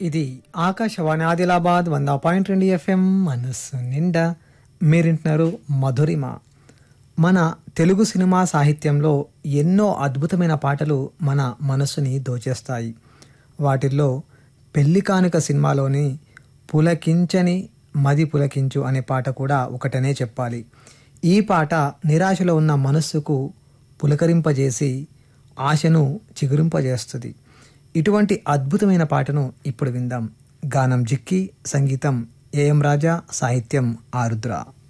ఇది ఆకాశవాణి ఆదిలాబాద్ వంద పాయింట్ రెండు ఎఫ్ఎం మనస్సు నిండా మీరింటున్నారు మధురిమ మన తెలుగు సినిమా సాహిత్యంలో ఎన్నో అద్భుతమైన పాటలు మన మనస్సుని దోచేస్తాయి వాటిల్లో పెళ్లి కానుక సినిమాలోని పులకించని మది పులకించు అనే పాట కూడా ఒకటనే చెప్పాలి ఈ పాట నిరాశలో ఉన్న మనస్సుకు పులకరింపజేసి ఆశను చిగురింపజేస్తుంది ఇటువంటి అద్భుతమైన పాటను ఇప్పుడు విందాం గానం జిక్కి సంగీతం ఏఎం రాజా సాహిత్యం ఆరుద్ర